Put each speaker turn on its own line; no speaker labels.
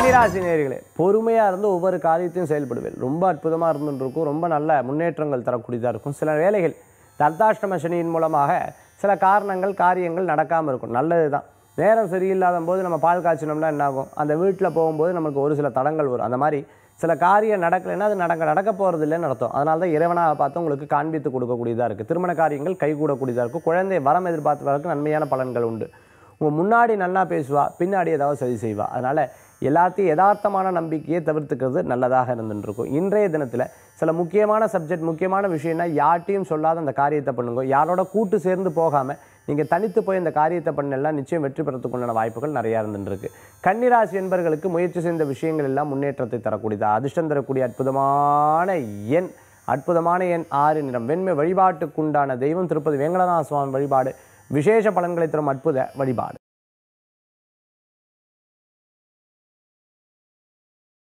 கன்னிராசி நேர்களே பொறுமையாக இருந்து ஒவ்வொரு காரியத்தையும் செயல்படுவேன் ரொம்ப அற்புதமாக இருந்துட்டு இருக்கும் ரொம்ப நல்ல முன்னேற்றங்கள் தரக்கூடியதாக இருக்கும் சில வேலைகள் தர்தாஷ்டம சனியின் மூலமாக சில காரணங்கள் காரியங்கள் நடக்காமல் இருக்கும் நல்லது தான் நேரம் சரியில்லாத போது நம்ம பால் காய்ச்சினோம்னா என்ன ஆகும் அந்த வீட்டில் போகும்போது நமக்கு ஒரு சில தடங்கள் வரும் அந்த மாதிரி சில காரியம் நடக்கலைன்னா அது நடக்க நடக்க போகிறது இல்லைன்னு அர்த்தம் அதனால தான் இறைவனாக பார்த்து உங்களுக்கு காண்பித்து கொடுக்கக்கூடியதாக இருக்குது திருமண காரியங்கள் கைகூடக்கூடியதாக இருக்கும் குழந்தை வரம் எதிர்பார்த்தவர்களுக்கு நன்மையான பலன்கள் உண்டு உங்கள் முன்னாடி நல்லா பேசுவா பின்னாடி ஏதாவது சரி செய்வா அதனால் எல்லாத்தையும் யதார்த்தமான நம்பிக்கையை தவிர்த்துக்கிறது நல்லதாக இருந்துட்டு இருக்கும் இன்றைய தினத்தில் சில முக்கியமான சப்ஜெக்ட் முக்கியமான விஷயம்னா யார்ட்டையும் சொல்லாத அந்த காரியத்தை பண்ணுங்க யாரோட கூட்டு சேர்ந்து போகாமல் நீங்கள் தனித்து போய் இந்த காரியத்தை பண்ணலாம் நிச்சயம் வெற்றி பெறத்துக்கு உண்டான வாய்ப்புகள் நிறையா இருந்துருக்கு கன்னிராசி என்பர்களுக்கு முயற்சி செய்த விஷயங்கள் எல்லாம் முன்னேற்றத்தை தரக்கூடியதா அதிர்ஷ்டம் தரக்கூடிய அற்புதமான எண் அற்புதமான எண் ஆறு நிறம் வெண்மை வழிபாட்டுக்குண்டான தெய்வம் திருப்பதி வேங்கடநாத சுவாமி வழிபாடு விசேஷ பலன்களை தரும் அற்புத வழிபாடு